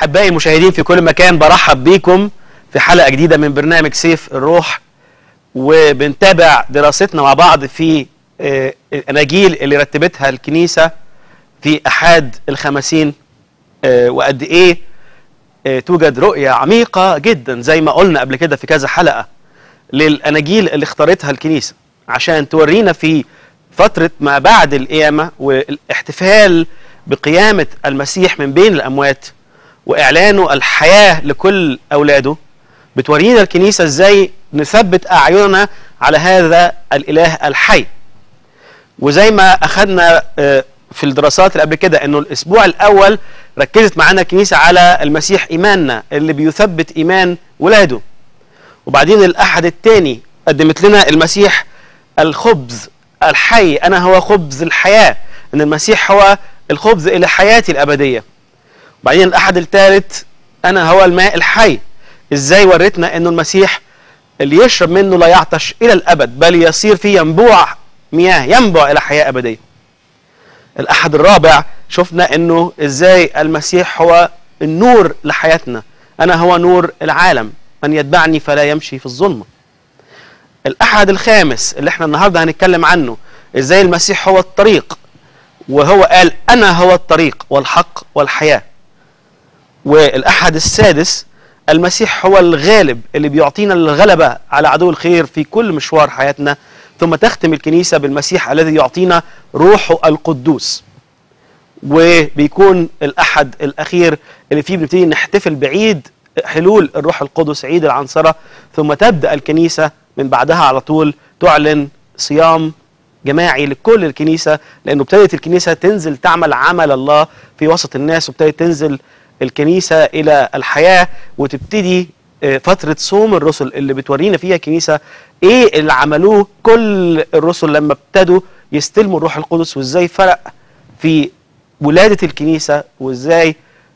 أحبائي المشاهدين في كل مكان برحب بيكم في حلقة جديدة من برنامج سيف الروح وبنتابع دراستنا مع بعض في آه، الأناجيل اللي رتبتها الكنيسة في أحد الخمسين آه، وقد إيه آه، توجد رؤية عميقة جدا زي ما قلنا قبل كده في كذا حلقة للأناجيل اللي اختارتها الكنيسة عشان تورينا في فترة ما بعد القيامة والاحتفال بقيامة المسيح من بين الأموات وإعلانه الحياة لكل أولاده بتورينا الكنيسة إزاي نثبت أعيننا على هذا الإله الحي وزي ما أخذنا آه، في الدراسات اللي قبل كده إنه الأسبوع الأول ركزت معانا الكنيسة على المسيح إيماننا اللي بيثبت إيمان ولاده وبعدين الأحد الثاني قدمت لنا المسيح الخبز الحي أنا هو خبز الحياة إن المسيح هو الخبز إلى حياتي الأبدية وبعدين الأحد الثالث أنا هو الماء الحي إزاي وريتنا إنه المسيح اللي يشرب منه لا يعطش إلى الأبد بل يصير فيه ينبوع مياه ينبع إلى حياة أبدية الأحد الرابع شفنا إنه إزاي المسيح هو النور لحياتنا أنا هو نور العالم من يتبعني فلا يمشي في الظلمة الأحد الخامس اللي احنا النهاردة هنتكلم عنه إزاي المسيح هو الطريق وهو قال أنا هو الطريق والحق والحياة والأحد السادس المسيح هو الغالب اللي بيعطينا الغلبة على عدو الخير في كل مشوار حياتنا ثم تختم الكنيسة بالمسيح الذي يعطينا روحه القدوس وبيكون الأحد الأخير اللي فيه بنبتدي نحتفل بعيد حلول الروح القدس عيد العنصرة ثم تبدأ الكنيسة من بعدها على طول تعلن صيام جماعي لكل الكنيسة لأنه ابتدت الكنيسة تنزل تعمل عمل الله في وسط الناس وابتدت تنزل الكنيسة إلى الحياة وتبتدي آه، فترة صوم الرسل اللي بتورينا فيها الكنيسة إيه اللي عملوه كل الرسل لما ابتدوا يستلموا الروح القدس وإزاي فرق في ولادة الكنيسة وإزاي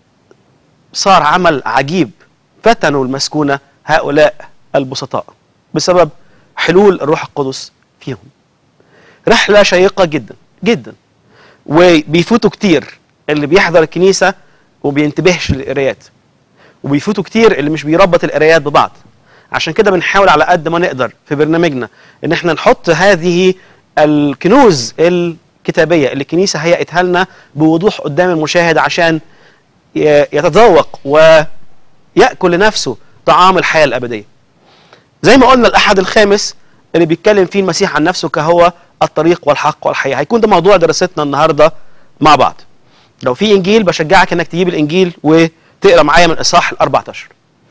صار عمل عجيب فتنوا المسكونة هؤلاء البسطاء بسبب حلول الروح القدس فيهم رحلة شيقة جدا جدا وبيفوتوا كتير اللي بيحضر الكنيسة وبينتبهش للقرايات وبيفوتوا كتير اللي مش بيربط القرايات ببعض عشان كده بنحاول على قد ما نقدر في برنامجنا ان احنا نحط هذه الكنوز الكتابية اللي الكنيسة هيئتها لنا بوضوح قدام المشاهد عشان ي- يتذوق ويأكل لنفسه طعام الحياة الأبدية زي ما قلنا الأحد الخامس اللي بيتكلم فيه المسيح عن نفسه كهو الطريق والحق والحياة هيكون ده موضوع دراستنا النهاردة مع بعض لو في إنجيل بشجعك إنك تجيب الإنجيل وتقرأ معايا من إصحاح ال 14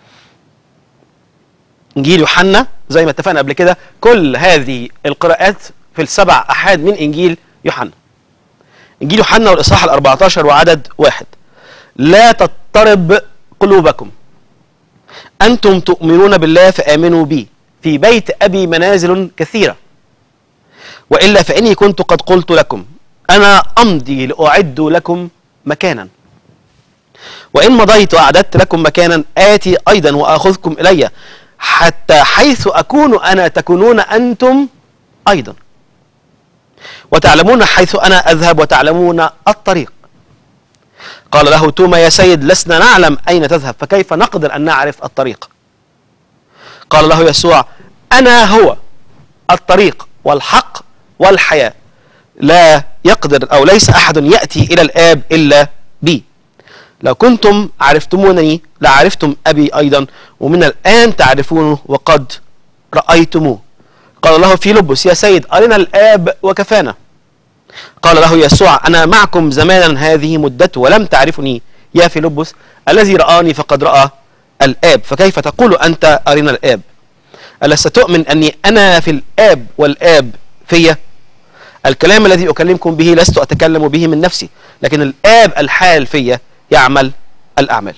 إنجيل يوحنا زي ما اتفقنا قبل كده كل هذه القراءات في السبع أحاد من إنجيل يوحنا إنجيل يوحنا والإصحاح ال 14 وعدد واحد لا تضطرب قلوبكم أنتم تؤمنون بالله فآمنوا بي في بيت أبي منازل كثيرة وإلا فإني كنت قد قلت لكم أنا أمضي لأعد لكم مكانا وإن مضيت وأعددت لكم مكانا آتي أيضا وآخذكم إلي حتى حيث أكون أنا تكونون أنتم أيضا وتعلمون حيث أنا أذهب وتعلمون الطريق قال له توما يا سيد لسنا نعلم أين تذهب فكيف نقدر أن نعرف الطريق قال له يسوع أنا هو الطريق والحق والحياة لا يقدر أو ليس أحد يأتي إلى الآب إلا بي لو كنتم عرفتمونني لعرفتم أبي أيضا ومن الآن تعرفونه وقد رأيتموه قال له فيلبس يا سيد أرنا الآب وكفانا قال له يسوع أنا معكم زمانا هذه مدته ولم تعرفني يا فيلبس الذي رآني فقد رأى الآب فكيف تقول أنت أرنا الآب ألست تؤمن أني أنا في الآب والآب فيا الكلام الذي أكلمكم به لست أتكلم به من نفسي لكن الآب الحال فيا يعمل الأعمال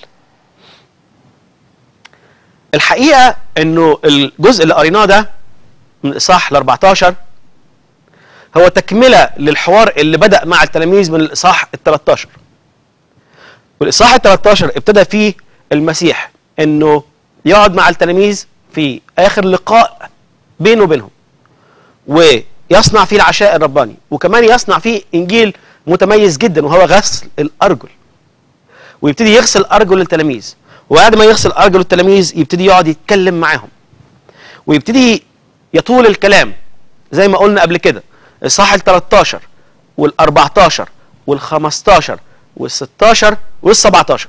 الحقيقة أنه الجزء اللي قريناه ده من الإصحاح ال 14 هو تكملة للحوار اللي بدأ مع التلاميذ من الإصحاح ال 13 والإصحاح ال 13 ابتدى فيه المسيح أنه يقعد مع التلاميذ في آخر لقاء بينه وبينهم ويصنع فيه العشاء الرباني وكمان يصنع فيه إنجيل متميز جدا وهو غسل الأرجل ويبتدي يغسل ارجل التلاميذ وبعد ما يغسل ارجل التلاميذ يبتدي يقعد يتكلم معاهم ويبتدي يطول الكلام زي ما قلنا قبل كده الصح ال 13 وال 14 وال 15 وال 16 وال 17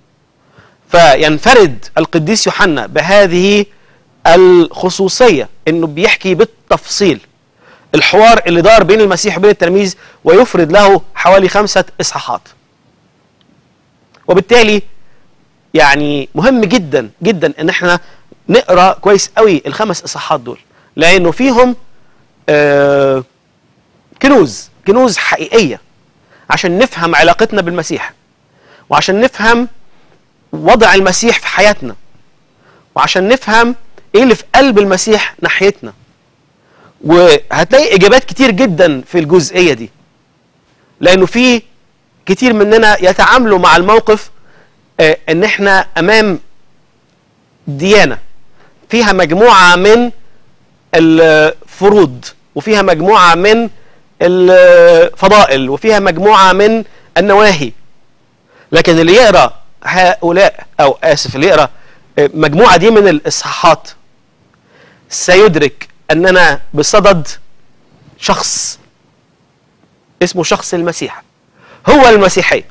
فينفرد القديس يوحنا بهذه الخصوصيه انه بيحكي بالتفصيل الحوار اللي دار بين المسيح وبين التلاميذ ويفرد له حوالي خمسه اصحاحات. وبالتالي يعني مهم جدا جدا ان احنا نقرا كويس قوي الخمس اصحاحات دول لانه فيهم آه كنوز كنوز حقيقيه عشان نفهم علاقتنا بالمسيح وعشان نفهم وضع المسيح في حياتنا وعشان نفهم ايه اللي في قلب المسيح ناحيتنا وهتلاقي اجابات كتير جدا في الجزئيه دي لانه في كتير مننا يتعاملوا مع الموقف آه ان احنا امام ديانه فيها مجموعه من الفروض وفيها مجموعه من الفضائل وفيها مجموعه من النواهي لكن اللي يقرا هؤلاء او اسف اللي يقرا مجموعه دي من الاصحاحات سيدرك اننا بصدد شخص اسمه شخص المسيح هو المسيحيه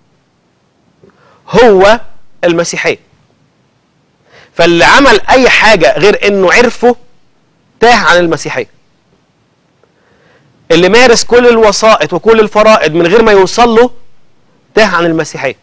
هو المسيحيه فاللي عمل اي حاجه غير انه عرفه تاه عن المسيحيه اللي مارس كل الوسائط وكل الفرائض من غير ما يوصل له تاه عن المسيحيه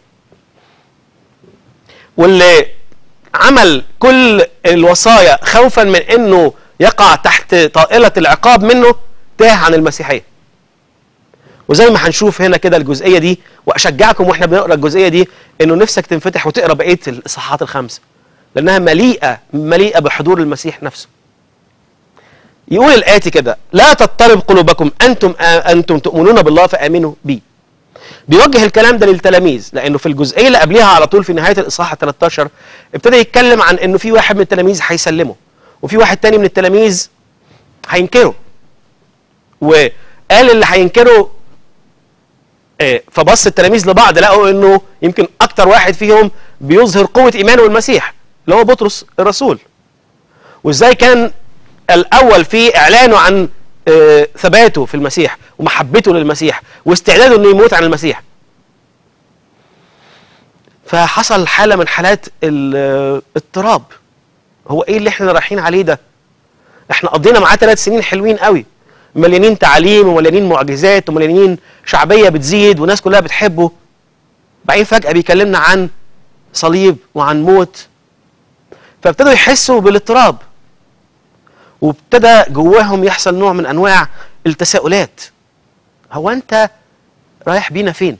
واللي عمل كل الوصايا خوفا من انه يقع تحت طائله العقاب منه تاه عن المسيحيه وزي ما هنشوف هنا كده الجزئيه دي واشجعكم واحنا بنقرا الجزئيه دي انه نفسك تنفتح وتقرا بقيه الاصحاحات الخمسه لانها مليئه مليئه بحضور المسيح نفسه يقول الآتي كده لا تضطرب قلوبكم أنتم أنتم تؤمنون بالله فآمنوا بي بيوجه الكلام ده للتلاميذ لأنه في الجزئية اللي قبلها على طول في نهاية الإصحاح 13 ابتدى يتكلم عن إنه في واحد من التلاميذ هيسلمه وفي واحد تاني من التلاميذ هينكره وقال اللي هينكره فبص التلاميذ لبعض لقوا انه يمكن اكتر واحد فيهم بيظهر قوه ايمانه بالمسيح اللي هو بطرس الرسول وازاي كان الاول في اعلانه عن ثباته في المسيح ومحبته للمسيح واستعداده انه يموت عن المسيح فحصل حاله من حالات الاضطراب هو ايه اللي احنا رايحين عليه ده احنا قضينا معاه ثلاث سنين حلوين قوي مليانين تعليم ومليانين معجزات ومليانين شعبيه بتزيد والناس كلها بتحبه بعدين فجاه بيكلمنا عن صليب وعن موت فابتدوا يحسوا بالاضطراب وابتدى جواهم يحصل نوع من انواع التساؤلات هو انت رايح بينا فين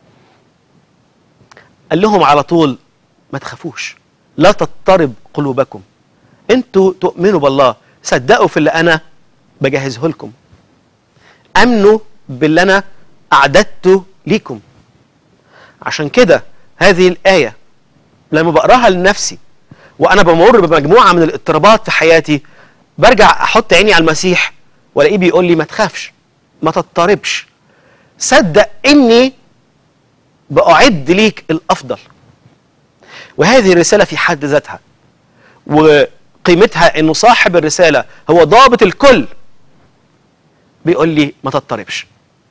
قال لهم على طول ما تخافوش لا تضطرب قلوبكم انتوا تؤمنوا بالله صدقوا في اللي انا بجهزه لكم امنوا باللي انا اعددته ليكم عشان كده هذه الايه لما بقراها لنفسي وانا بمر بمجموعه من الاضطرابات في حياتي برجع احط عيني على المسيح والاقيه بيقول لي ما تخافش ما تضطربش صدق اني باعد ليك الافضل وهذه الرساله في حد ذاتها وقيمتها انه صاحب الرساله هو ضابط الكل بيقول لي ما تضطربش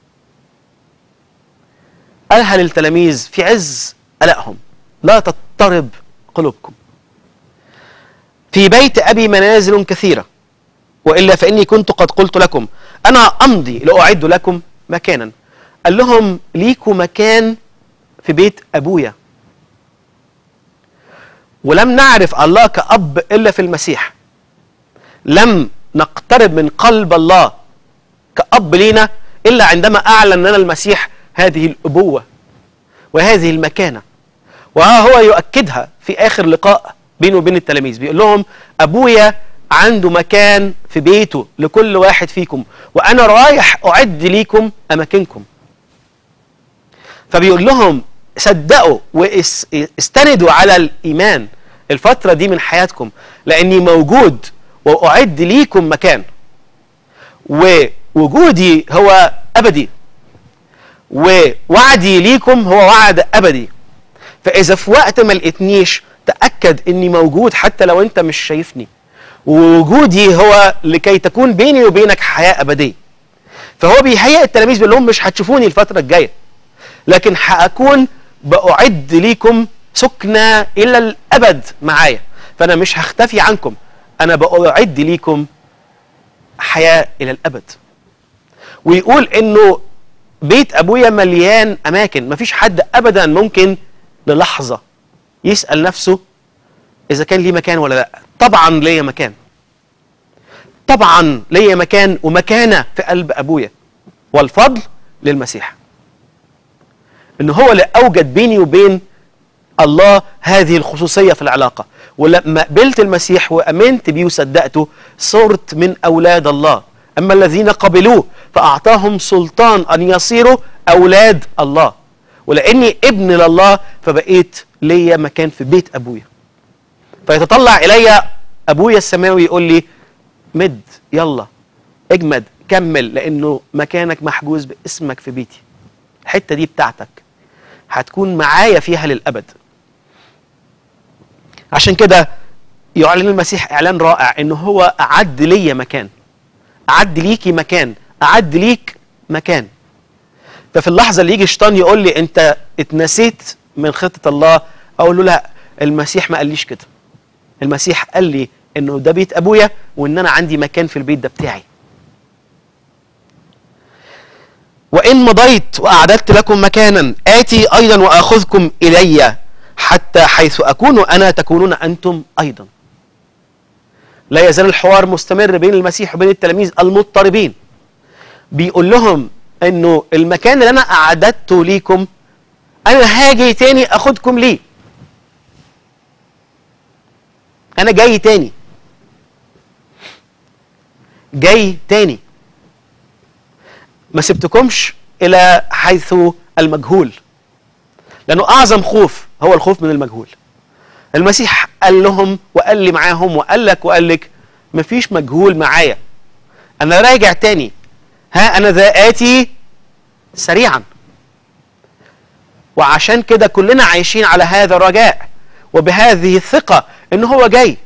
قالها للتلاميذ في عز قلقهم لا تضطرب قلوبكم في بيت ابي منازل كثيره والا فاني كنت قد قلت لكم انا امضي لاعد لكم مكانا قال لهم ليكوا مكان في بيت ابويا ولم نعرف الله كاب الا في المسيح لم نقترب من قلب الله كاب لينا الا عندما اعلن لنا المسيح هذه الابوه وهذه المكانه وها هو يؤكدها في اخر لقاء بينه وبين التلاميذ بيقول لهم ابويا عنده مكان في بيته لكل واحد فيكم وانا رايح اعد ليكم اماكنكم فبيقول لهم صدقوا واستندوا على الايمان الفتره دي من حياتكم لاني موجود واعد ليكم مكان ووجودي هو ابدي ووعدي ليكم هو وعد ابدي فاذا في وقت ما لقيتنيش تاكد اني موجود حتى لو انت مش شايفني ووجودي هو لكي تكون بيني وبينك حياه ابديه فهو بيهيئ التلاميذ بيقول لهم مش هتشوفوني الفتره الجايه لكن هاكون باعد ليكم سكنى الى الابد معايا فانا مش هختفي عنكم انا باعد ليكم حياه الى الابد ويقول انه بيت ابويا مليان اماكن مفيش حد ابدا ممكن للحظه يسال نفسه اذا كان ليه مكان ولا لا طبعا ليا مكان طبعا ليا مكان ومكانه في قلب ابويا والفضل للمسيح ان هو اللي اوجد بيني وبين الله هذه الخصوصيه في العلاقه ولما قبلت المسيح وامنت بيه وصدقته صرت من اولاد الله اما الذين قبلوه فاعطاهم سلطان ان يصيروا اولاد الله ولاني ابن لله فبقيت ليا مكان في بيت ابويا فيتطلع الي ابويا السماوي يقول لي مد يلا اجمد كمل لانه مكانك محجوز باسمك في بيتي الحته دي بتاعتك هتكون معايا فيها للابد عشان كده يعلن المسيح اعلان رائع ان هو اعد ليا مكان اعد ليكي مكان اعد ليك مكان ففي اللحظه اللي يجي الشيطان يقول لي انت اتنسيت من خطه الله اقول له لا المسيح ما قاليش كده المسيح قال لي انه ده بيت ابويا وان انا عندي مكان في البيت ده بتاعي وان مضيت واعددت لكم مكانا اتي ايضا واخذكم الي حتى حيث اكون انا تكونون انتم ايضا لا يزال الحوار مستمر بين المسيح وبين التلاميذ المضطربين بيقول لهم انه المكان اللي انا اعددته ليكم انا هاجي تاني اخدكم ليه انا جاي تاني جاي تاني ما سبتكمش الى حيث المجهول لانه اعظم خوف هو الخوف من المجهول المسيح قال لهم وقال لي معاهم وقال لك وقال لك مفيش مجهول معايا انا راجع تاني ها انا ذا اتي سريعا وعشان كده كلنا عايشين على هذا الرجاء وبهذه الثقة ان هو جاي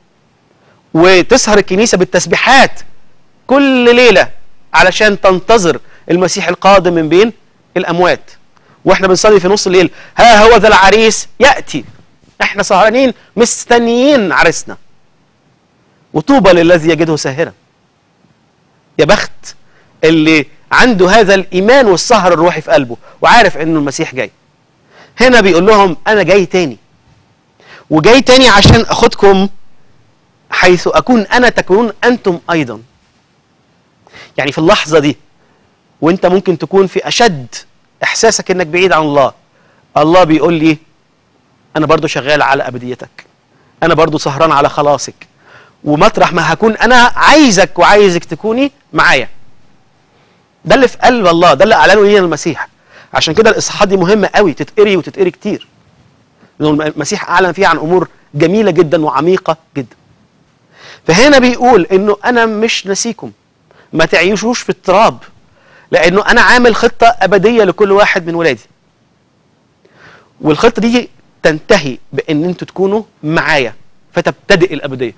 وتسهر الكنيسة بالتسبيحات كل ليلة علشان تنتظر المسيح القادم من بين الأموات واحنا بنصلي في نص الليل ها هو ذا العريس يأتي احنا سهرانين مستنيين عريسنا وطوبى للذي يجده ساهرا يا بخت اللي عنده هذا الإيمان والسهر الروحي في قلبه وعارف انه المسيح جاي هنا بيقول لهم انا جاي تاني وجاي تاني عشان اخدكم حيث اكون انا تكونون انتم ايضا يعني في اللحظه دي وانت ممكن تكون في اشد احساسك انك بعيد عن الله الله بيقول لي انا برضو شغال على ابديتك انا برضو سهران على خلاصك ومطرح ما هكون انا عايزك وعايزك تكوني معايا ده اللي في قلب الله ده اللي اعلنه لينا المسيح عشان كده الاصحاحات دي مهمه قوي تتقري وتتقري كتير لأن المسيح اعلن فيها عن امور جميله جدا وعميقه جدا فهنا بيقول انه انا مش نسيكم ما تعيشوش في اضطراب لانه انا عامل خطه ابديه لكل واحد من ولادي والخطه دي تنتهي بان انتوا تكونوا معايا فتبتدئ الابديه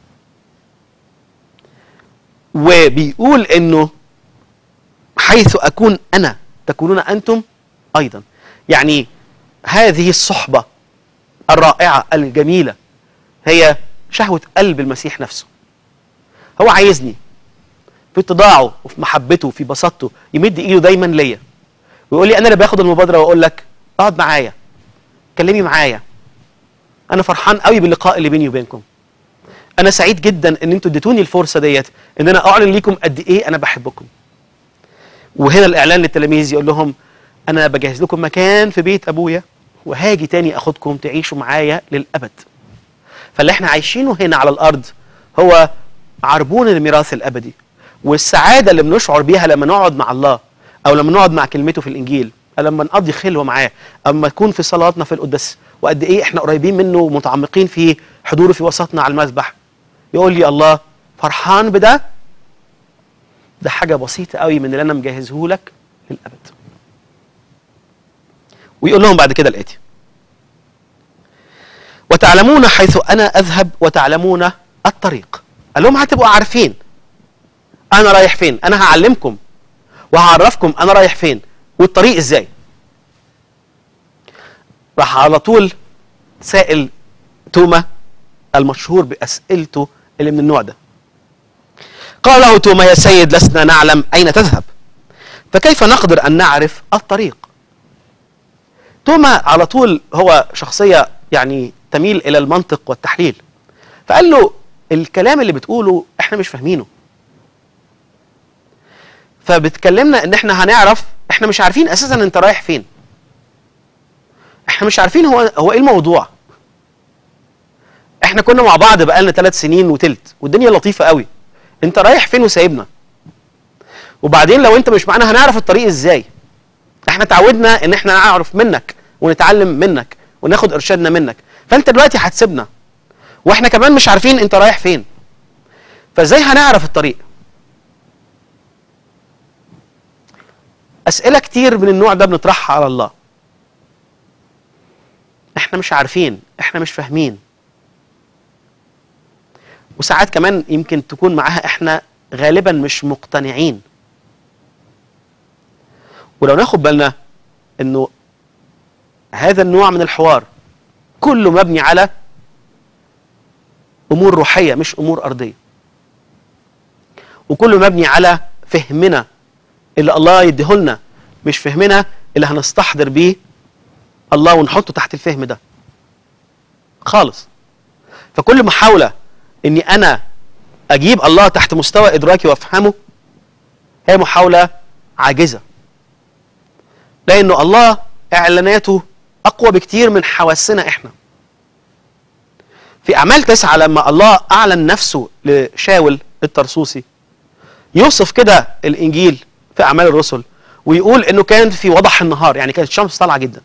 وبيقول انه حيث اكون انا تكونون انتم ايضا يعني هذه الصحبه الرائعه الجميله هي شهوه قلب المسيح نفسه هو عايزني في اتضاعه وفي محبته وفي بساطته يمد ايده دايما ليا ويقول لي انا اللي باخد المبادره واقول لك اقعد معايا كلمي معايا انا فرحان قوي باللقاء اللي بيني وبينكم انا سعيد جدا ان انتوا اديتوني الفرصه ديت ان انا اعلن ليكم قد ايه انا بحبكم وهنا الاعلان للتلاميذ يقول لهم انا بجهز لكم مكان في بيت ابويا وهاجي تاني اخدكم تعيشوا معايا للابد فاللي احنا عايشينه هنا على الارض هو عربون الميراث الابدي والسعاده اللي بنشعر بيها لما نقعد مع الله او لما نقعد مع كلمته في الانجيل او لما نقضي خلوه معاه او لما نكون في صلاتنا في القداس وقد ايه احنا قريبين منه ومتعمقين في حضوره في وسطنا على المذبح يقول لي الله فرحان بده ده حاجه بسيطه قوي من اللي انا مجهزه لك للابد ويقول لهم بعد كده الاتي وتعلمون حيث انا اذهب وتعلمون الطريق قال لهم هتبقوا عارفين انا رايح فين انا هعلمكم وهعرفكم انا رايح فين والطريق ازاي راح على طول سائل توما المشهور باسئلته اللي من النوع ده قال له توما يا سيد لسنا نعلم اين تذهب فكيف نقدر ان نعرف الطريق توما على طول هو شخصيه يعني تميل الى المنطق والتحليل فقال له الكلام اللي بتقوله احنا مش فاهمينه فبتكلمنا ان احنا هنعرف احنا مش عارفين اساسا انت رايح فين احنا مش عارفين هو هو ايه الموضوع احنا كنا مع بعض بقالنا ثلاث سنين وتلت والدنيا لطيفه قوي انت رايح فين وسايبنا وبعدين لو انت مش معانا هنعرف الطريق ازاي احنا اتعودنا ان احنا نعرف منك ونتعلم منك وناخد ارشادنا منك فانت دلوقتي هتسيبنا واحنا كمان مش عارفين انت رايح فين فازاي هنعرف الطريق اسئله كتير من النوع ده بنطرحها على الله احنا مش عارفين احنا مش فاهمين وساعات كمان يمكن تكون معاها احنا غالبا مش مقتنعين ولو ناخد بالنا انه هذا النوع من الحوار كله مبني على امور روحيه مش امور ارضيه وكله مبني على فهمنا اللي الله يديهولنا مش فهمنا اللي هنستحضر بيه الله ونحطه تحت الفهم ده خالص فكل محاوله اني انا اجيب الله تحت مستوى ادراكي وافهمه هي محاوله عاجزه لانه الله اعلاناته اقوى بكتير من حواسنا احنا في اعمال تسعه لما الله اعلن نفسه لشاول الترسوسي يوصف كده الانجيل في اعمال الرسل ويقول انه كان في وضح النهار يعني كانت الشمس طالعه جدا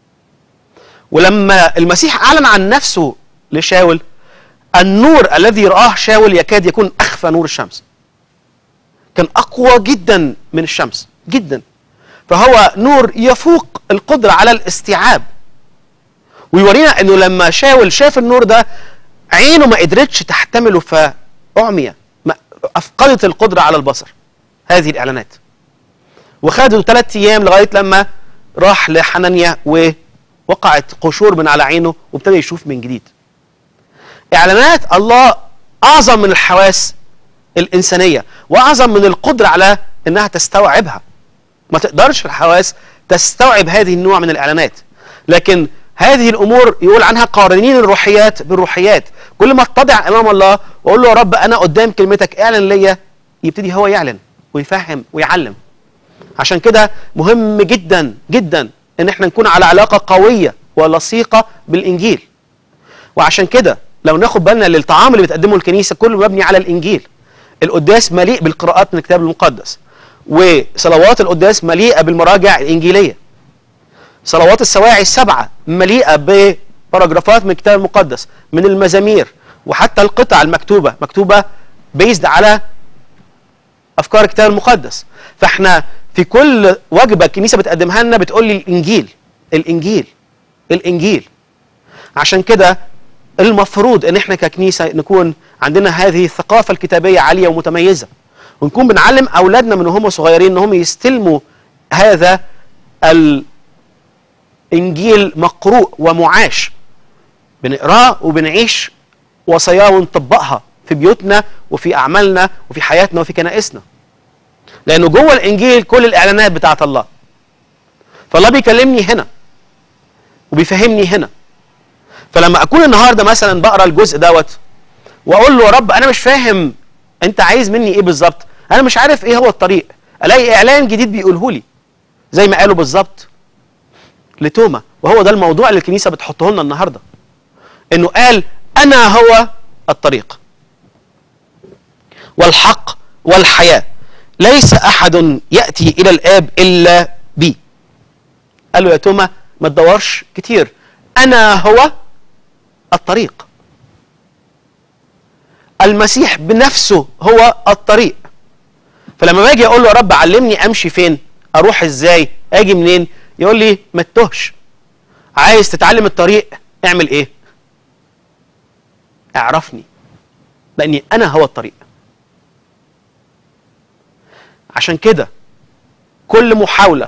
ولما المسيح اعلن عن نفسه لشاول النور الذي رآه شاول يكاد يكون اخفى نور الشمس كان اقوى جدا من الشمس جدا فهو نور يفوق القدره على الاستيعاب ويورينا انه لما شاول شاف النور ده عينه ما قدرتش تحتمله فاعمي افقدت القدره على البصر هذه الاعلانات وخدوا ثلاث ايام لغايه لما راح لحنانيا ووقعت قشور من على عينه وابتدى يشوف من جديد اعلانات الله اعظم من الحواس الانسانيه واعظم من القدره على انها تستوعبها ما تقدرش الحواس تستوعب هذه النوع من الاعلانات لكن هذه الامور يقول عنها قارنين الروحيات بالروحيات كل ما اتضع امام الله واقول له يا رب انا قدام كلمتك اعلن ليا يبتدي هو يعلن ويفهم ويعلم عشان كده مهم جدا جدا ان احنا نكون على علاقه قويه ولصيقه بالانجيل وعشان كده لو ناخد بالنا للطعام اللي بتقدمه الكنيسه كله مبني على الانجيل القداس مليء بالقراءات من الكتاب المقدس وصلوات القداس مليئه بالمراجع الانجيليه صلوات السواعي السبعه مليئه بباراجرافات من الكتاب المقدس من المزامير وحتى القطع المكتوبه مكتوبه بيزد على افكار الكتاب المقدس فاحنا في كل وجبه الكنيسه بتقدمها لنا بتقول لي الانجيل الانجيل الانجيل عشان كده المفروض ان احنا ككنيسه نكون عندنا هذه الثقافه الكتابيه عاليه ومتميزه ونكون بنعلم اولادنا من هم صغيرين ان هم يستلموا هذا الانجيل مقروء ومعاش بنقراه وبنعيش وصاياه ونطبقها في بيوتنا وفي اعمالنا وفي حياتنا وفي كنائسنا لانه جوه الانجيل كل الاعلانات بتاعت الله فالله بيكلمني هنا وبيفهمني هنا فلما اكون النهارده مثلا بقرا الجزء دوت واقول له يا رب انا مش فاهم انت عايز مني ايه بالظبط انا مش عارف ايه هو الطريق الاقي اعلان جديد بيقوله لي زي ما قالوا بالظبط لتوما وهو ده الموضوع اللي الكنيسه بتحطه لنا النهارده انه قال انا هو الطريق والحق والحياه ليس احد ياتي الى الاب الا بي قال له يا توما ما تدورش كتير انا هو الطريق المسيح بنفسه هو الطريق فلما باجي اقول له يا رب علمني امشي فين اروح ازاي اجي منين يقول لي ما تتهش عايز تتعلم الطريق اعمل ايه اعرفني لاني انا هو الطريق عشان كده كل محاوله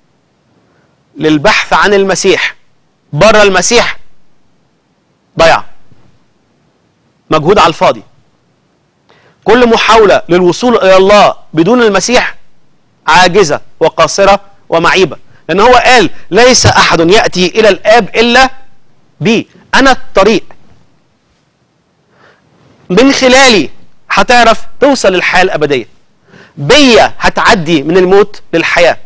للبحث عن المسيح بره المسيح ضيعه مجهود على الفاضي كل محاوله للوصول الى الله بدون المسيح عاجزه وقاصره ومعيبه لان هو قال ليس احد ياتي الى الاب الا بي انا الطريق من خلالي هتعرف توصل للحياه الابديه بيا هتعدي من الموت للحياه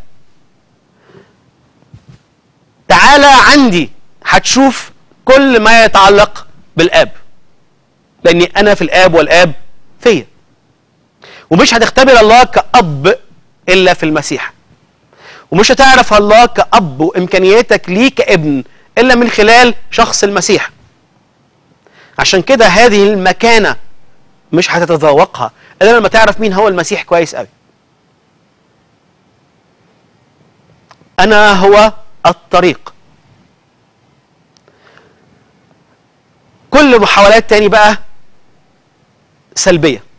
تعالى عندي هتشوف كل ما يتعلق بالاب لاني انا في الاب والاب فيا ومش هتختبر الله كاب الا في المسيح ومش هتعرف الله كاب وامكانياتك ليه كابن الا من خلال شخص المسيح عشان كده هذه المكانه مش هتتذوقها الا لما تعرف مين هو المسيح كويس قوي انا هو الطريق كل محاولات تاني بقى سلبيه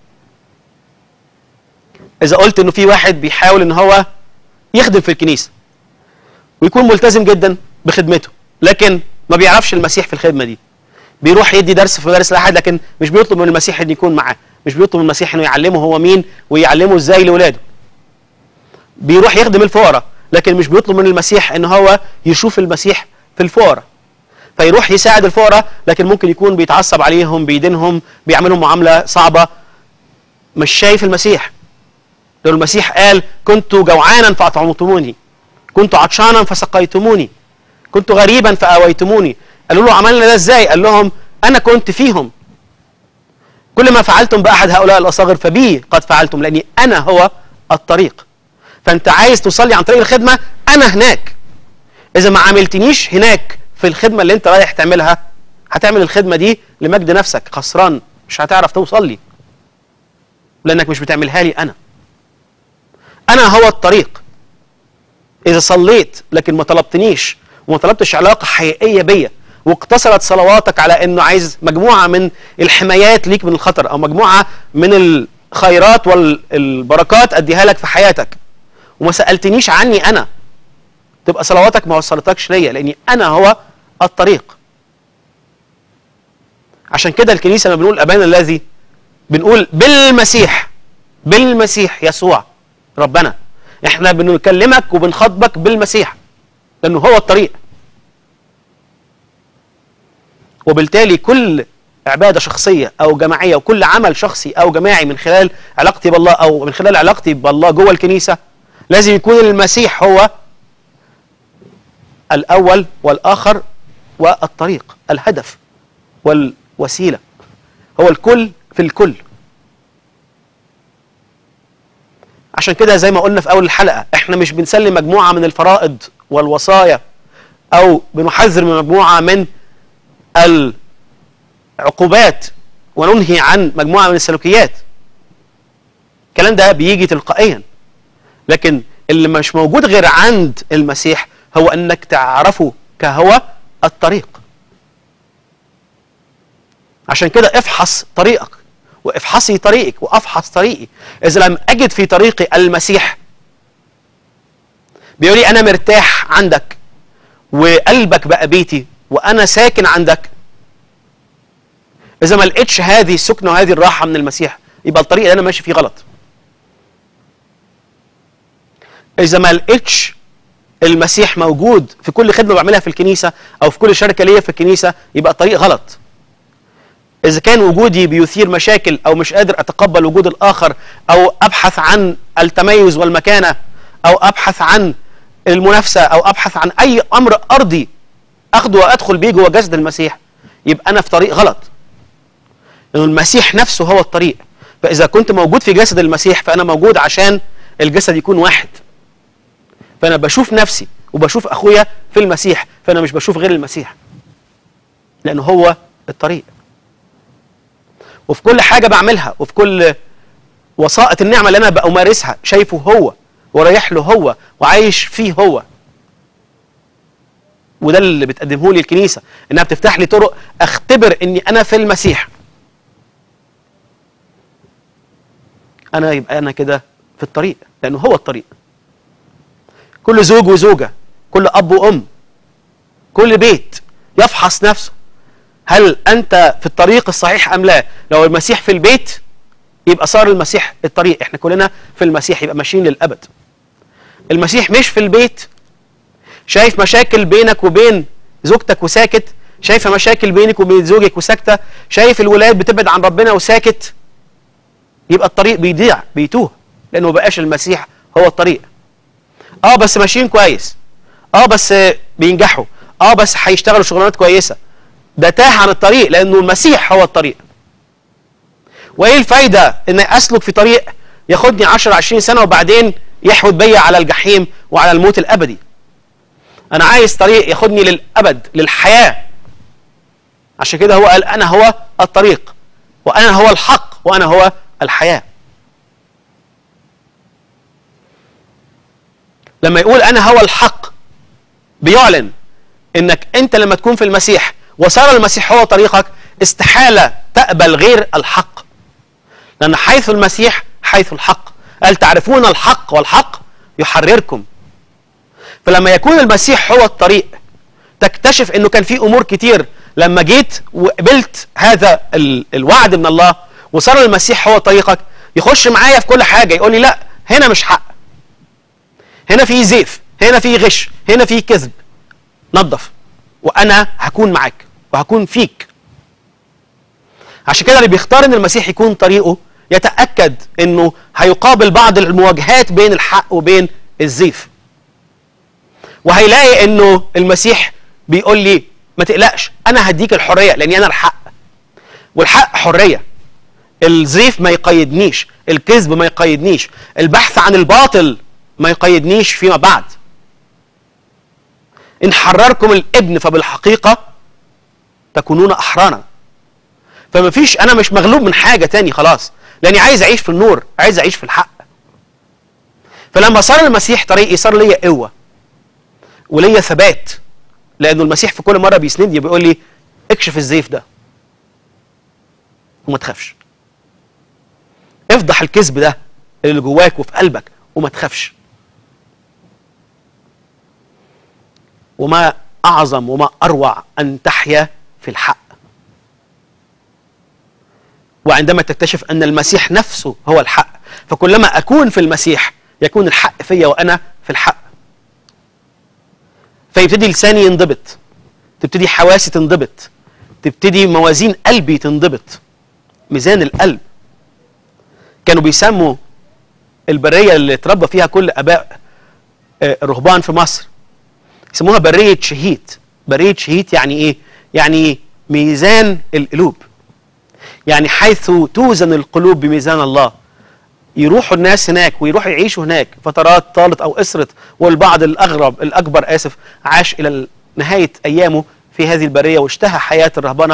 اذا قلت انه في واحد بيحاول ان هو يخدم في الكنيسه ويكون ملتزم جدا بخدمته لكن ما بيعرفش المسيح في الخدمه دي بيروح يدي درس في مدارس الاحد لكن مش بيطلب من المسيح ان يكون معاه مش بيطلب من المسيح انه يعلمه هو مين ويعلمه ازاي لاولاده بيروح يخدم الفقراء لكن مش بيطلب من المسيح ان هو يشوف المسيح في الفقراء فيروح يساعد الفقراء لكن ممكن يكون بيتعصب عليهم بيدينهم بيعملهم معامله صعبه مش شايف المسيح لو المسيح قال كنت جوعانا فاطعمتموني كنت عطشانا فسقيتموني كنت غريبا فاويتموني قالوا له عملنا ده ازاي قال لهم انا كنت فيهم كل ما فعلتم باحد هؤلاء الاصاغر فبي قد فعلتم لاني انا هو الطريق فانت عايز تصلي عن طريق الخدمه انا هناك اذا ما عاملتنيش هناك في الخدمه اللي انت رايح تعملها هتعمل الخدمه دي لمجد نفسك خسران مش هتعرف توصل لي لانك مش بتعملها لي انا انا هو الطريق اذا صليت لكن ما طلبتنيش وما طلبتش علاقه حقيقيه بيا واقتصرت صلواتك على انه عايز مجموعه من الحمايات ليك من الخطر او مجموعه من الخيرات والبركات اديها لك في حياتك وما سالتنيش عني انا تبقى صلواتك ما وصلتكش ليا لاني انا هو الطريق عشان كده الكنيسه لما بنقول ابانا الذي بنقول بالمسيح بالمسيح يسوع ربنا احنا بنكلمك وبنخاطبك بالمسيح لانه هو الطريق وبالتالي كل عباده شخصيه او جماعيه وكل عمل شخصي او جماعي من خلال علاقتي بالله او من خلال علاقتي بالله جوه الكنيسه لازم يكون المسيح هو الاول والاخر والطريق الهدف والوسيله هو الكل في الكل عشان كده زي ما قلنا في اول الحلقه احنا مش بنسلم مجموعه من الفرائض والوصايا او بنحذر من مجموعه من العقوبات وننهي عن مجموعه من السلوكيات الكلام ده بيجي تلقائيا لكن اللي مش موجود غير عند المسيح هو انك تعرفه كهو الطريق عشان كده افحص طريقك وافحصي طريقك وافحص طريقي اذا لم اجد في طريقي المسيح بيقول لي انا مرتاح عندك وقلبك بقى بيتي وانا ساكن عندك اذا ما لقيتش هذه السكنه وهذه الراحه من المسيح يبقى الطريق اللي انا ماشي فيه غلط اذا ما لقيتش المسيح موجود في كل خدمه بعملها في الكنيسه او في كل شركه ليا في الكنيسه يبقى الطريق غلط اذا كان وجودي بيثير مشاكل او مش قادر اتقبل وجود الاخر او ابحث عن التميز والمكانه او ابحث عن المنافسه او ابحث عن اي امر ارضي اخده وادخل بيه جوه جسد المسيح يبقى انا في طريق غلط لأن المسيح نفسه هو الطريق فاذا كنت موجود في جسد المسيح فانا موجود عشان الجسد يكون واحد فانا بشوف نفسي وبشوف اخويا في المسيح فانا مش بشوف غير المسيح لانه هو الطريق وفي كل حاجه بعملها وفي كل وسائط النعمه اللي انا بمارسها شايفه هو ورايح له هو وعايش فيه هو وده اللي بتقدمه لي الكنيسه انها بتفتح لي طرق اختبر اني انا في المسيح انا يبقى انا كده في الطريق لانه هو الطريق كل زوج وزوجه كل اب وام كل بيت يفحص نفسه هل انت في الطريق الصحيح ام لا لو المسيح في البيت يبقى صار المسيح الطريق احنا كلنا في المسيح يبقى ماشيين للابد المسيح مش في البيت شايف مشاكل بينك وبين زوجتك وساكت شايفه مشاكل بينك وبين زوجك وساكته شايف الولاد بتبعد عن ربنا وساكت يبقى الطريق بيضيع بيتوه لانه ما بقاش المسيح هو الطريق اه بس ماشيين كويس اه بس بينجحوا اه بس هيشتغلوا شغلانات كويسه ده تاه عن الطريق لانه المسيح هو الطريق وايه الفايده ان اسلك في طريق ياخدني 10 20 سنه وبعدين يحود بيا على الجحيم وعلى الموت الابدي انا عايز طريق ياخدني للابد للحياه عشان كده هو قال انا هو الطريق وانا هو الحق وانا هو الحياه لما يقول انا هو الحق بيعلن انك انت لما تكون في المسيح وصار المسيح هو طريقك استحاله تقبل غير الحق لان حيث المسيح حيث الحق قال تعرفون الحق والحق يحرركم فلما يكون المسيح هو الطريق تكتشف انه كان في امور كتير لما جيت وقبلت هذا ال- الوعد من الله وصار المسيح هو طريقك يخش معايا في كل حاجه يقول لي لا هنا مش حق هنا في زيف هنا في غش هنا في كذب نظف وانا هكون معاك وهكون فيك عشان كده اللي بيختار ان المسيح يكون طريقه يتاكد انه هيقابل بعض المواجهات بين الحق وبين الزيف وهيلاقي انه المسيح بيقول لي ما تقلقش انا هديك الحريه لاني انا الحق والحق حريه الزيف ما يقيدنيش الكذب ما يقيدنيش البحث عن الباطل ما يقيدنيش فيما بعد ان حرركم الابن فبالحقيقه تكونون احرارا فما فيش انا مش مغلوب من حاجه تاني خلاص لاني عايز اعيش في النور عايز اعيش في الحق فلما صار المسيح طريقي صار ليا قوه وليا ثبات لانه المسيح في كل مره بيسندني بيقول لي اكشف الزيف ده وما تخافش افضح الكذب ده اللي جواك وفي قلبك وما تخافش وما اعظم وما اروع ان تحيا في الحق وعندما تكتشف ان المسيح نفسه هو الحق فكلما اكون في المسيح يكون الحق فيا وانا في الحق فيبتدي لساني ينضبط تبتدي حواسي تنضبط تبتدي موازين قلبي تنضبط ميزان القلب كانوا بيسموا البريه اللي اتربى فيها كل اباء آه، رهبان في مصر يسموها بريه شهيت بريه شهيت يعني ايه يعني ميزان القلوب يعني حيث توزن القلوب بميزان الله يروحوا الناس هناك ويروحوا يعيشوا هناك فترات طالت او اسرت والبعض الاغرب الاكبر اسف عاش الى نهايه ايامه في هذه البريه واشتهى حياه الرهبنه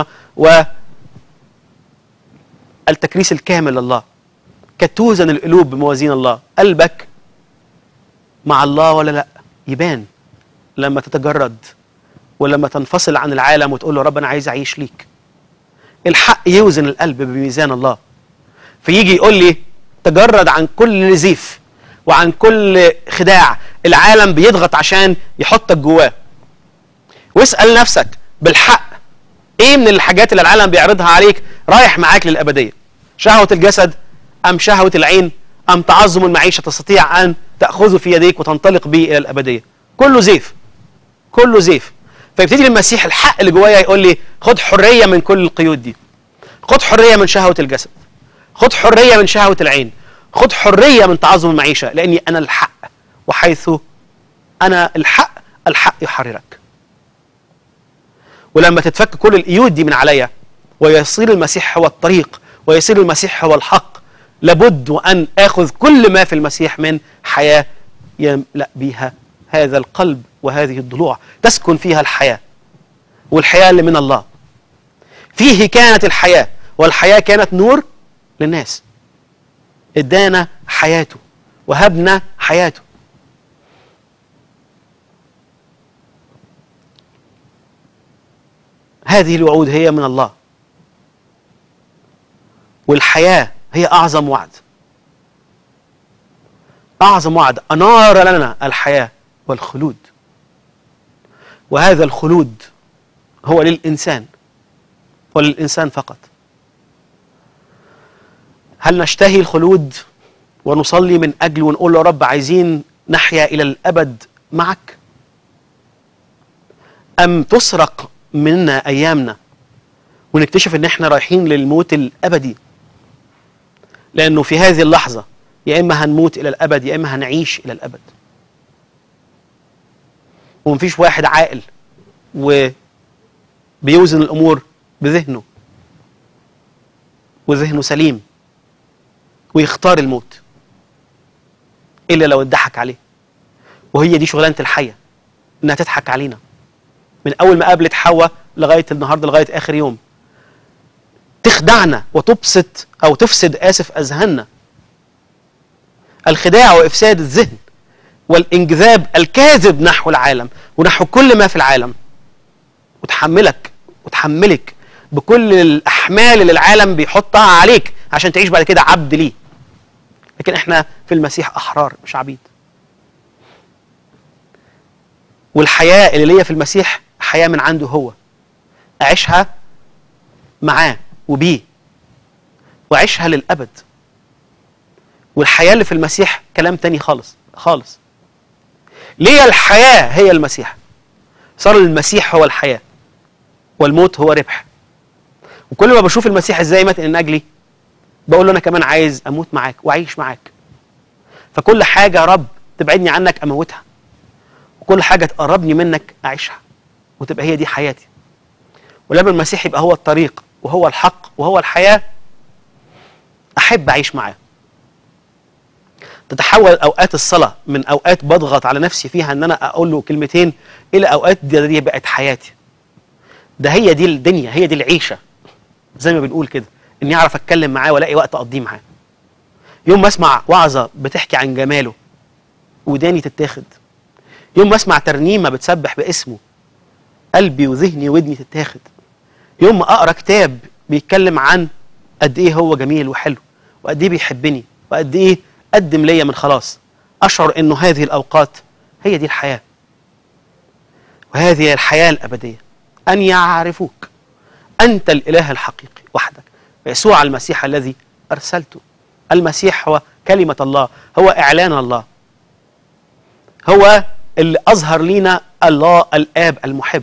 والتكريس الكامل لله كتوزن القلوب بموازين الله قلبك مع الله ولا لا يبان لما تتجرد ولما تنفصل عن العالم وتقول له رب انا عايز اعيش ليك الحق يوزن القلب بميزان الله فيجي يقول لي تجرد عن كل زيف وعن كل خداع العالم بيضغط عشان يحطك جواه واسال نفسك بالحق ايه من الحاجات اللي العالم بيعرضها عليك رايح معاك للابديه شهوه الجسد ام شهوه العين ام تعظم المعيشه تستطيع ان تاخذه في يديك وتنطلق به الى الابديه كله زيف كله زيف فيبتدي المسيح الحق اللي جوايا يقول لي خد حريه من كل القيود دي خد حريه من شهوه الجسد خد حريه من شهوه العين خد حريه من تعظم المعيشه لاني انا الحق وحيث انا الحق الحق يحررك ولما تتفك كل القيود دي من عليا ويصير المسيح هو الطريق ويصير المسيح هو الحق لابد وان اخذ كل ما في المسيح من حياه يملا بها هذا القلب وهذه الضلوع تسكن فيها الحياه والحياه اللي من الله فيه كانت الحياه والحياه كانت نور للناس ادانا حياته وهبنا حياته هذه الوعود هي من الله والحياة هي أعظم وعد أعظم وعد أنار لنا الحياة والخلود وهذا الخلود هو للإنسان وللإنسان فقط هل نشتهي الخلود ونصلي من أجله ونقول له يا رب عايزين نحيا إلى الأبد معك أم تسرق منا أيامنا ونكتشف إن إحنا رايحين للموت الأبدي لأنه في هذه اللحظة يا إما هنموت إلى الأبد يا إما هنعيش إلى الأبد ومفيش واحد عاقل وبيوزن الأمور بذهنه وذهنه سليم ويختار الموت إلا لو اتضحك عليه وهي دي شغلانة الحية إنها تضحك علينا من أول ما قابلت حواء لغاية النهاردة لغاية آخر يوم تخدعنا وتبسط أو تفسد آسف أذهاننا الخداع وإفساد الذهن والانجذاب الكاذب نحو العالم ونحو كل ما في العالم وتحملك وتحملك بكل الأحمال اللي العالم بيحطها عليك عشان تعيش بعد كده عبد ليه لكن احنا في المسيح أحرار مش عبيد والحياة اللي ليا في المسيح حياة من عنده هو أعيشها معاه وبيه وأعيشها للأبد والحياة اللي في المسيح كلام تاني خالص خالص ليه الحياة هي المسيح صار المسيح هو الحياة والموت هو ربح وكل ما بشوف المسيح ازاي مات من اجلي بقول له انا كمان عايز اموت معاك واعيش معاك فكل حاجة يا رب تبعدني عنك اموتها وكل حاجة تقربني منك اعيشها وتبقى هي دي حياتي ولما المسيح يبقى هو الطريق وهو الحق وهو الحياة احب اعيش معاه تتحول اوقات الصلاه من اوقات بضغط على نفسي فيها ان انا اقول له كلمتين الى اوقات دي, دي بقت حياتي ده هي دي الدنيا هي دي العيشه زي ما بنقول كده اني اعرف اتكلم معاه والاقي وقت اقضيه معاه يوم ما اسمع وعظه بتحكي عن جماله وداني تتاخد يوم ما اسمع ترنيمه بتسبح باسمه قلبي وذهني ودني تتاخد يوم ما اقرا كتاب بيتكلم عن قد ايه هو جميل وحلو وقد ايه بيحبني وقد ايه قدم ليا من خلاص اشعر انه هذه الاوقات هي دي الحياه وهذه هي الحياه الابديه ان يعرفوك انت الاله الحقيقي وحدك يسوع المسيح الذي ارسلته المسيح هو كلمه الله هو اعلان الله هو اللي اظهر لينا الله الاب المحب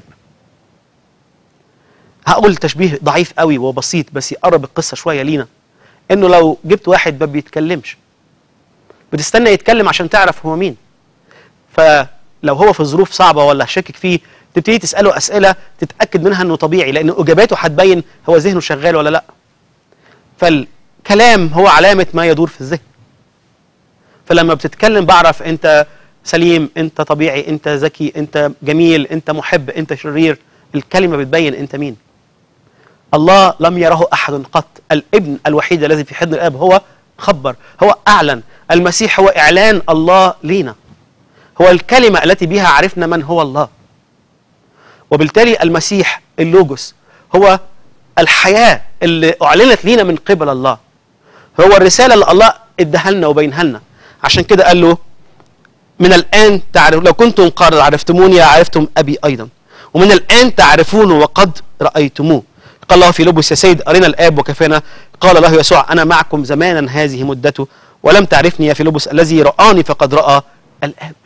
هقول تشبيه ضعيف قوي وبسيط بس يقرب القصه شويه لينا انه لو جبت واحد ما بيتكلمش بتستنى يتكلم عشان تعرف هو مين فلو هو في ظروف صعبه ولا شاكك فيه تبتدي تساله اسئله تتاكد منها انه طبيعي لان اجاباته هتبين هو ذهنه شغال ولا لا فالكلام هو علامه ما يدور في الذهن فلما بتتكلم بعرف انت سليم انت طبيعي انت ذكي انت جميل انت محب انت شرير الكلمه بتبين انت مين الله لم يره احد قط الابن الوحيد الذي في حضن الاب هو خبر هو اعلن المسيح هو اعلان الله لينا هو الكلمه التي بها عرفنا من هو الله وبالتالي المسيح اللوجوس هو الحياه اللي اعلنت لينا من قبل الله هو الرساله اللي الله اداها لنا وبينها لنا عشان كده قال له من الان تعرف لو كنتم قد عرفتموني عرفتم ابي ايضا ومن الان تعرفونه وقد رايتموه قال الله في لبس يا سيد أرنا الآب وكفانا قال له يسوع أنا معكم زمانا هذه مدته ولم تعرفني يا فيلبس الذي رآني فقد رأى الآب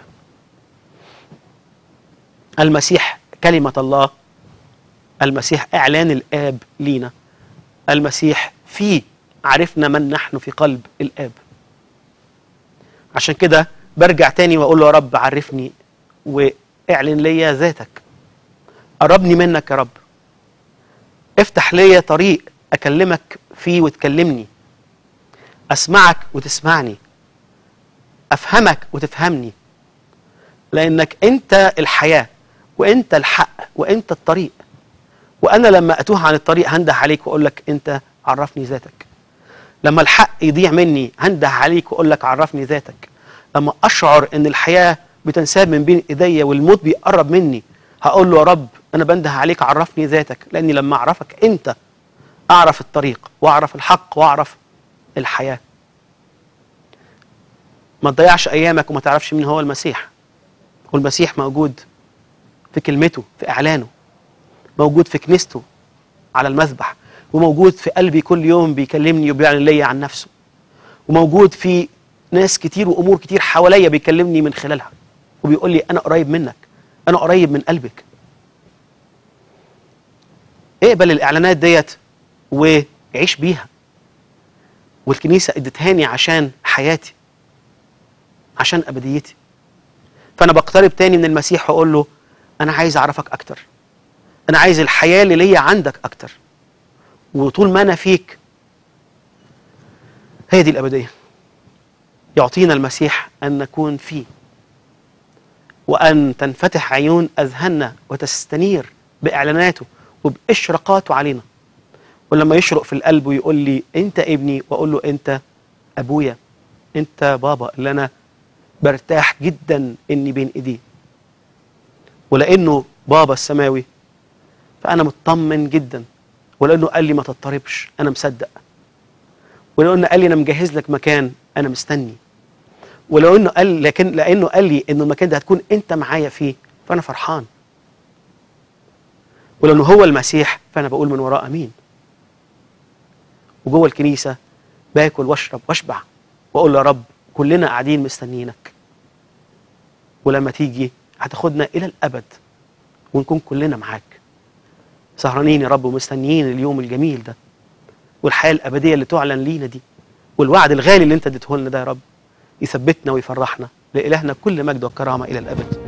المسيح كلمة الله المسيح إعلان الآب لينا المسيح فيه عرفنا من نحن في قلب الآب عشان كده برجع تاني وأقول له يا رب عرفني واعلن لي ذاتك قربني منك يا رب افتح ليا طريق اكلمك فيه وتكلمني اسمعك وتسمعني افهمك وتفهمني لانك انت الحياه وانت الحق وانت الطريق وانا لما اتوه عن الطريق هنده عليك واقول لك انت عرفني ذاتك لما الحق يضيع مني هنده عليك واقول لك عرفني ذاتك لما اشعر ان الحياه بتنساب من بين ايديا والموت بيقرب مني هقول له يا رب انا بنده عليك عرفني ذاتك لاني لما اعرفك انت اعرف الطريق واعرف الحق واعرف الحياه ما تضيعش ايامك وما تعرفش مين هو المسيح والمسيح موجود في كلمته في اعلانه موجود في كنيسته على المذبح وموجود في قلبي كل يوم بيكلمني وبيعلن ليا عن نفسه وموجود في ناس كتير وامور كتير حواليا بيكلمني من خلالها وبيقول لي انا قريب منك انا قريب من قلبك اقبل الاعلانات ديت وعيش بيها والكنيسه ادتهاني عشان حياتي عشان ابديتي فانا بقترب تاني من المسيح واقول له انا عايز اعرفك اكتر انا عايز الحياه اللي ليا عندك اكتر وطول ما انا فيك هي دي الابديه يعطينا المسيح ان نكون فيه وان تنفتح عيون اذهاننا وتستنير باعلاناته وباشراقاته علينا ولما يشرق في القلب ويقول لي انت ابني واقول له انت ابويا انت بابا اللي انا برتاح جدا اني بين ايديه ولانه بابا السماوي فانا مطمن جدا ولانه قال لي ما تضطربش انا مصدق ولو انه قال لي انا مجهز لك مكان انا مستني ولو انه قال لكن لانه قال لي انه المكان ده هتكون انت معايا فيه فانا فرحان ولانه هو المسيح فانا بقول من وراه امين وجوه الكنيسه باكل واشرب واشبع واقول يا رب كلنا قاعدين مستنيينك ولما تيجي هتاخدنا الى الابد ونكون كلنا معاك سهرانين يا رب ومستنيين اليوم الجميل ده والحياه الابديه اللي تعلن لينا دي والوعد الغالي اللي انت اديته لنا ده يا رب يثبتنا ويفرحنا لالهنا كل مجد وكرامه الى الابد